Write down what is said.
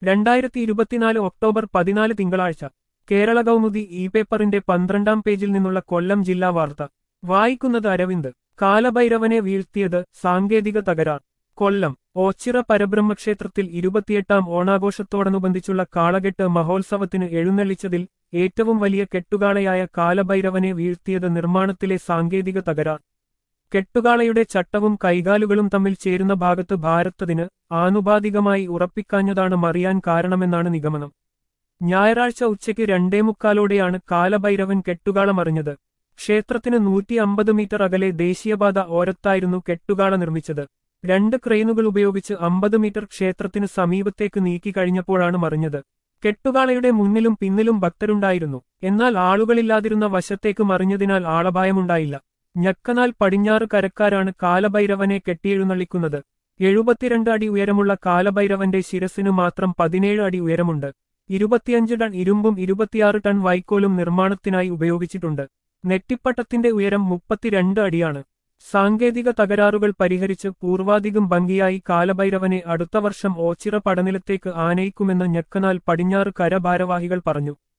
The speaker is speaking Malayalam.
രണ്ടായിരത്തി ഇരുപത്തിനാല് ഒക്ടോബർ പതിനാല് തിങ്കളാഴ്ച കേരള കൗമുദി ഇ പേപ്പറിന്റെ പന്ത്രണ്ടാം പേജിൽ നിന്നുള്ള കൊല്ലം ജില്ലാ വാർത്ത വായിക്കുന്നത് അരവിന്ദ് കാലഭൈരവനെ വീഴ്ത്തിയത് സാങ്കേതിക തകരാർ കൊല്ലം ഓച്ചിറ പരബ്രഹ്മക്ഷേത്രത്തിൽ ഇരുപത്തിയെട്ടാം ഓണാഘോഷത്തോടനുബന്ധിച്ചുള്ള കാളകെട്ട് മഹോത്സവത്തിന് എഴുന്നള്ളിച്ചതിൽ ഏറ്റവും വലിയ കെട്ടുകാളയായ കാലഭൈരവനെ വീഴ്ത്തിയത് നിർമ്മാണത്തിലെ സാങ്കേതിക തകരാർ കെട്ടുകാളയുടെ ചട്ടവും കൈകാലുകളും തമ്മിൽ ചേരുന്ന ഭാഗത്ത് ഭാരത്തതിന് ആനുപാതികമായി ഉറപ്പിക്കാഞ്ഞതാണ് മറിയാൻ കാരണമെന്നാണ് നിഗമനം ഞായറാഴ്ച ഉച്ചയ്ക്ക് രണ്ടേ മുക്കാലോടെയാണ് കാലഭൈരവൻ കെട്ടുകാള മറിഞ്ഞത് ക്ഷേത്രത്തിന് നൂറ്റി അമ്പത് മീറ്റർ അകലെ ദേശീയപാത ഓരത്തായിരുന്നു കെട്ടുകാള നിർമ്മിച്ചത് രണ്ട് ക്രെയിനുകൾ ഉപയോഗിച്ച് അമ്പത് മീറ്റർ ക്ഷേത്രത്തിന് സമീപത്തേക്ക് നീക്കി കഴിഞ്ഞപ്പോഴാണ് മറിഞ്ഞത് കെട്ടുകാളയുടെ മുന്നിലും പിന്നിലും ഭക്തരുണ്ടായിരുന്നു എന്നാൽ ആളുകളില്ലാതിരുന്ന വശത്തേക്ക് മറിഞ്ഞതിനാൽ ആളപായമുണ്ടായില്ല ഞക്കനാൽ പടിഞ്ഞാറ് കരക്കാരാണ് കാലഭൈരവനെ കെട്ടിയെഴുന്നള്ളിക്കുന്നത് എഴുപത്തിരണ്ട് അടി ഉയരമുള്ള കാലഭൈരവന്റെ ശിരസിനു മാത്രം പതിനേഴ് അടി ഉയരമുണ്ട് ഇരുപത്തിയഞ്ച് ടൺ ഇരുമ്പും ഇരുപത്തിയാറ് ടൺ വൈക്കോലും നിർമ്മാണത്തിനായി ഉപയോഗിച്ചിട്ടുണ്ട് നെറ്റിപ്പട്ടത്തിന്റെ ഉയരം മുപ്പത്തിരണ്ട് അടിയാണ് സാങ്കേതിക തകരാറുകൾ പരിഹരിച്ച് പൂർവാധികം ഭംഗിയായി കാലഭൈരവനെ അടുത്ത വർഷം ഓച്ചിറ പടനിലത്തേക്ക് ആനയിക്കുമെന്ന് ഞക്കനാൽ പടിഞ്ഞാറ് കര ഭാരവാഹികൾ പറഞ്ഞു